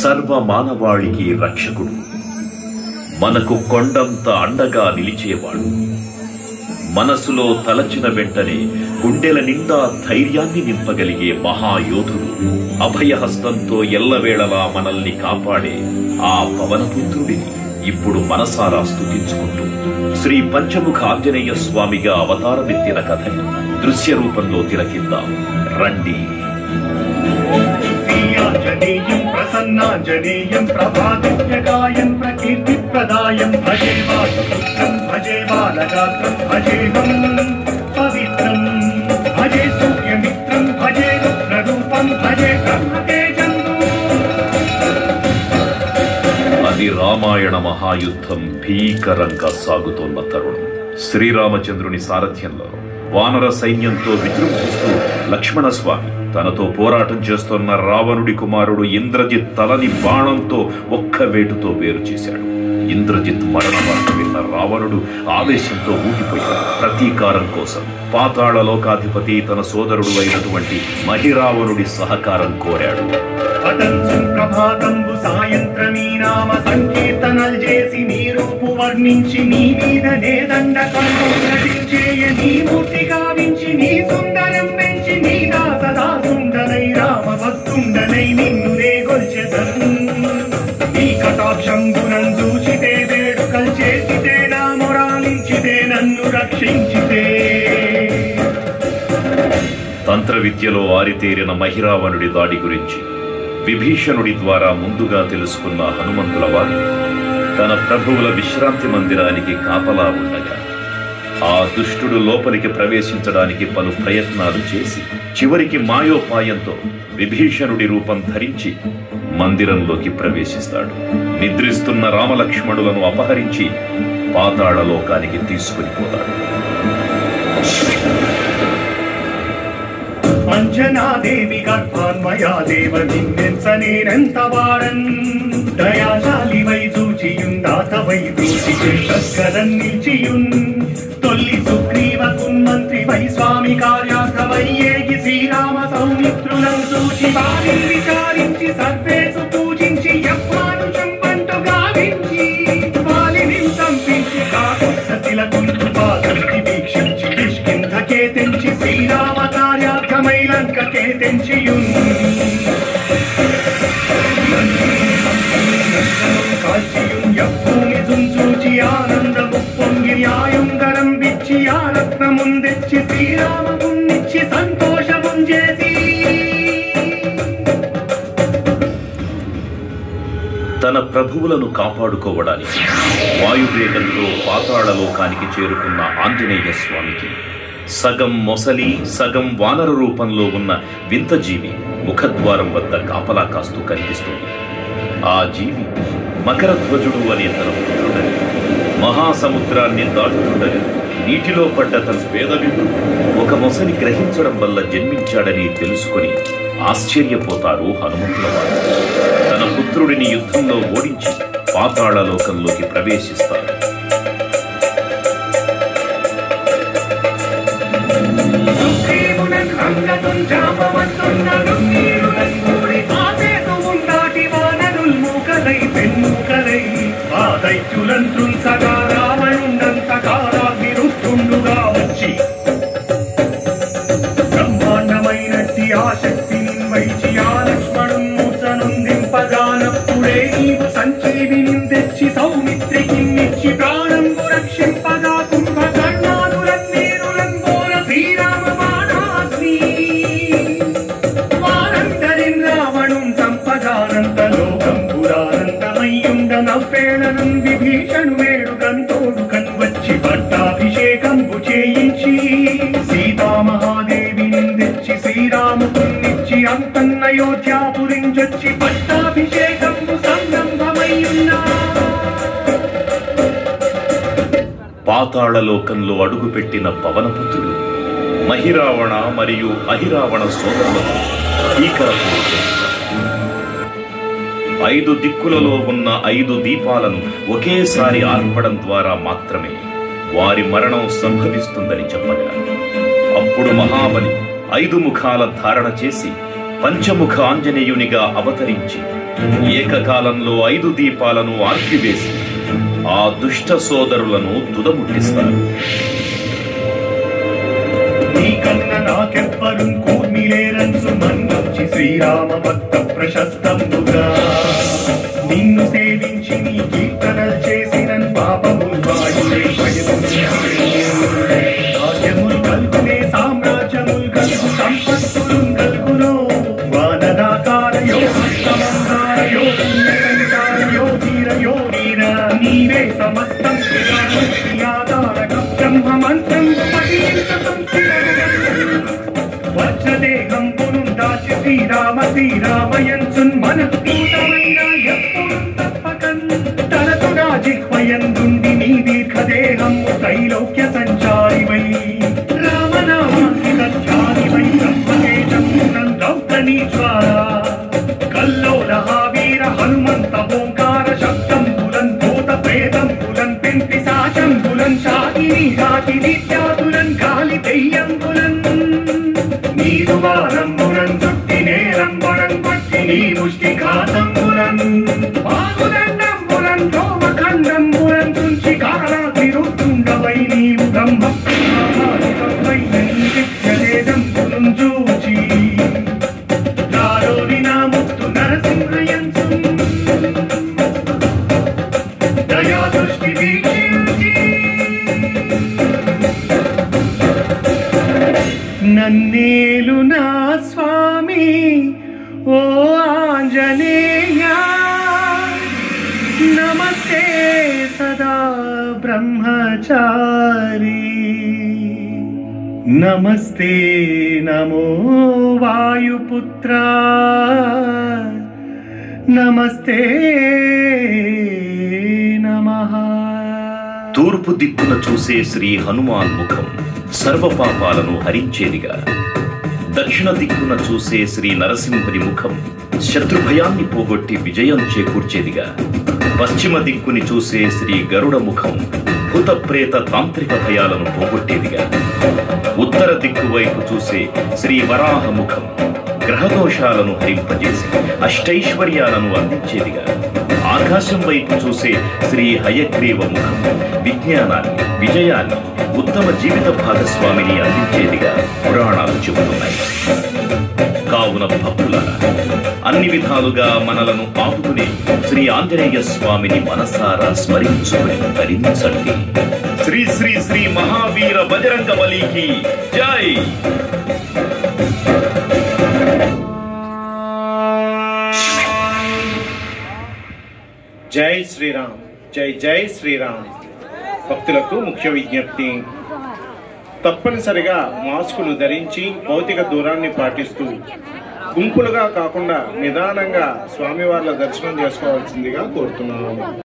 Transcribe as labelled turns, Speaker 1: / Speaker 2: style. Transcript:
Speaker 1: సర్వ మానవాళికి రక్షకుడు మనకు కొండంత అండగా నిలిచేవాడు మనసులో తలచిన వెంటనే గుండెల నిండా ధైర్యాన్ని నింపగలిగే మహాయోధుడు అభయహస్తంతో ఎల్లవేళలా మనల్ని కాపాడే ఆ పవనపుత్రుడిని ఇప్పుడు మనసారా స్తుతించుకుంటూ శ్రీ పంచముఖ ఆంజనేయ స్వామిగా అవతారమెత్తిన కథని దృశ్య రూపంలో తిలకిద్దాం రండి
Speaker 2: శ్రీయాഞ്జనేయం ప్రసన్నాంజనేయం ప్రభాదిత్యకాయం ప్రకీర్తిప్రదాయం భజే వాయుపుత్రం భజే బాలగాత్రం భజేహం పవిత్రం భజే సూర్యమిత్రం భజే రుద్రరూపం భజే బ్రహ్మతేజం
Speaker 1: అది రామాయణ మహాయుద్ధం భీకరంగా సాగుతోన్న తరుణం శ్రీరామచంద్రుని సారథ్యంలో వానర సైన్యంతో విజృంభిస్తూ లక్ష్మణస్వామి తనతో పోరాటం చేస్తున్న రావణుడి కుమారుడు ఇంద్రజిత్ తలని బాణంతో ఒక్క వేటుతో వేరు చేశాడు ఇంద్రజిత్ మరణ వార్త విన్న రావణుడు ఆవేశంతో ఊగిపోయాడు ప్రతీకారం కోసం పాతాళ లోకాధిపతి తన సోదరుడు అయినటువంటి మహిరావణుడి సహకారం కోరాడు
Speaker 2: పతంసు ప్రభాతంబు సాయంత్రమీ నామ సంకీర్తనలు చేసి నీ రూపు వర్ణించి నీ మీద నేదండ నటించేయ నీ మూర్తి గావించి నీ సుందరం పెంచి నీ దాస దాసుండనై రామ భక్తుండనై నిన్ను నే గొల్చెదన్ నీ కటాక్షంబునం చూచితే వేడుకలు చేసితే నా మొరాలించితే నన్ను రక్షించితే
Speaker 1: తంత్ర విద్యలో ఆరితేరిన మహిరావణుడి దాడి గురించి విభీషణుడి ద్వారా ముందుగా తెలుసుకున్న హనుమంతుల వారు తన ప్రభువుల విశ్రాంతి మందిరానికి కాపలా ఉండగా ఆ దుష్టుడు లోపలికి ప్రవేశించడానికి పలు ప్రయత్నాలు చేసి చివరికి మాయోపాయంతో విభీషణుడి రూపం ధరించి మందిరంలోకి ప్రవేశిస్తాడు నిద్రిస్తున్న రామలక్ష్మణులను అపహరించి పాతాళ లోకానికి తీసుకుని పోతాడు
Speaker 2: అంజనాదేవి గర్భాన్మయా దేవ నిన్నెంత వాడన్ దయాశాలి వై చూచియుందాత వై చూచి శస్కరన్ నిలిచియున్ తొల్లి సుగ్రీవ కున్మంత్రి వై స్వామి కార్యార్థ వై ఏగి శ్రీరామ సౌమిత్రులను చూచి వారిని విచారించి సర్వేసు పూజించి యవ్వాను చంపంటు గావించి వాలిని సంపించి కాకుల కుంటు పాదృష్టి వీక్షించి కిష్కింధకే తెంచి శ్రీరామ కార్యార్థమై లంకకే తెంచియున్ కాల్చియున్ యవ్వూని చుంచూచి ఆనందము పొంగి న్యాయుంగరం విచ్చి ఆ రత్నముందెచ్చి శ్రీరామమున్నిచ్చి సంతోషముం చేసి
Speaker 1: తన ప్రభువులను కాపాడుకోవడానికి వాయువేగంతో పాతాళ లోకానికి చేరుకున్న ఆంజనేయ స్వామికి సగం మొసలి సగం వానర రూపంలో ఉన్న వింత జీవి ముఖద్వారం వద్ద కాపలా కాస్తూ కనిపిస్తుంది ఆ జీవి మకర ధ్వజుడు అనే తన పుత్రుడని మహాసముద్రాన్ని దాటుతుండగా నీటిలో పడ్డ తన పేదవిందు ఒక మొసలి గ్రహించడం వల్ల జన్మించాడని తెలుసుకొని ఆశ్చర్యపోతారు హనుమంతుల వారు తన పుత్రుడిని యుద్ధంలో ఓడించి పాతాళ లోకంలోకి ప్రవేశిస్తారు
Speaker 2: సుగ్రీవునన్ అంగతున్ చాపవస్తున్నను నీరునన్ కూడి ఆసేతువున్ దాటి వానరుల్ మూకలై పెన్నుకలై ఆ దైత్యులన్ త్రుంసగా రావణుండంతగా రాగ్నిరుష్టుండుగా వచ్చి బ్రహ్మాండమైనట్టి ఆ శక్తిని వైచి ఆ లక్ష్మణున్ మూర్ఛనుందింపగానప్పుడే నీవు సంజీవిని తెచ్చి సౌమిత్రికిన్నిచ్చి ప్రాణంబు రక్షింపగా కుంభకర్ణాదులన్నీరులంబోర శ్రీరామ బాణాగ్ని వారందరిన్ రావణుం సంపదానంత లోకం పురానందమయ్యుండ నవ్వేళనం విభీషణు వేడుకన్ తోడుకన్ వచ్చి పట్టాభిషేకంబు చేయించి సీతామహాదేవిని తెచ్చి శ్రీరాముకున్నిచ్చి అంతన్నయోధ్యాపురించొచ్చి పట్టాభిషేకంబు సంరంభమయ్యున్నా
Speaker 1: పాతాళ లోకంలో అడుగుపెట్టిన పవనపుత్రుడు మహిరావణ మరియు అహిరావణ సోదరులకు భీకరత్వం చేస్తారు. ఐదు దిక్కులలో ఉన్న ఐదు దీపాలను ఒకేసారి ఆర్పడం ద్వారా మాత్రమే వారి మరణం సంభవిస్తుందని చెప్పగా అప్పుడు మహాబలి ఐదు ముఖాల ధారణ చేసి పంచముఖ ఆంజనేయునిగా అవతరించి ఏకకాలంలో ఐదు దీపాలను ఆర్పివేసి ఆ దుష్ట సోదరులను తుదముట్టిస్తారు
Speaker 2: నీకన్న నాకెవ్వరు కూర్మిలేరంచు మన్నొచ్చి శ్రీరామ భక్త ప్రశస్తంబుగా నిన్ను సేవించి నీ కీర్తనలు చేసిన పాపము వాయుడే రాజ్యములు కలుగునే సామ్రాజ్యములు కలుగు సంపత్తులు కలుగునో వానదాకారయో హస్తమంగారయో పుణ్యసంచారయో ధీరయో వీర నీవే సమస్తం ఆధారకం బ్రహ్మ మంత్రం పఠించటం వజ్రదేహం పును దాచి శ్రీరామ శ్రీరామయంచున్ మన పూతమైన ఎప్పుడు తప్పకన్ తనకు రాజిహ్వయందుండి నీ దీర్ఘదేహము త్రైలోక్య సంచారివై రామనామాకి సత్యానివై బ్రహ్మతేజమునం దౌతనీ జ్వాల కల్లోల వీర హనుమంత ఓంకార శబ్దం బులన్ భూత ప్రేతం బులన్ పెంపి సాశం బులన్ శాకిని శాకిని త్యాతులన్ గాలి దెయ్యం బులన్ నీరు వారం బులన్ చుట్టి నేరం బులన్ పట్టి నీ ముష్టి ఘాతం బులన్ బాగుదండం బులన్ రోమఖండం బులన్ తుంచి కాలాగ్ని రుతుండవై నీవు బ్రహ్మ ప్రామాణికమై నీ విద్యలేదం బులన్ చూచి దారోని నా ముత్తు నరసింహయంసు దయా దృష్టి వీక్షించి నన్నేలు నా స్వామి ఓ ఆంజనేయ నమస్తే సదా బ్రహ్మచారి నమస్తే నమో వాయుపుత్ర నమస్తే నమః
Speaker 1: తూర్పు దిక్కున చూసే శ్రీ హనుమాన్ ముఖం సర్వ పాపాలను హరించేదిగా దక్షిణ దిక్కున చూసే శ్రీ నరసింహుని ముఖం శత్రుభయాన్ని పోగొట్టి విజయం చేకూర్చేదిగా పశ్చిమ దిక్కుని చూసే శ్రీ గరుడ ముఖం భూత ప్రేత తాంత్రిక భయాలను పోగొట్టేదిగా ఉత్తర దిక్కు వైపు చూసే శ్రీ వరాహ ముఖం గ్రహదోషాలను హరింపజేసి అష్టైశ్వర్యాలను అందించేదిగా ఆకాశం వైపు చూసే శ్రీ హయగ్రీవ ముఖం విజ్ఞానాన్ని విజయాన్ని ఉత్తమ జీవిత భాగస్వామిని అందించేదిగా పురాణాలు చెబుతున్నాయి కావున భక్తులారా అన్ని విధాలుగా మనలను ఆపుకునే శ్రీ ఆంజనేయ స్వామిని మనసారా స్మరించుకుని ధరించండి శ్రీ శ్రీ శ్రీ మహావీర బజరంగ బలికి జై
Speaker 3: జై శ్రీరామ్ జై జై శ్రీరామ్ భక్తులకు ముఖ్య విజ్ఞప్తి తప్పనిసరిగా మాస్కులు ధరించి భౌతిక దూరాన్ని పాటిస్తూ గుంపులుగా కాకుండా నిదానంగా స్వామివార్ల దర్శనం చేసుకోవాల్సిందిగా కోరుతున్నాము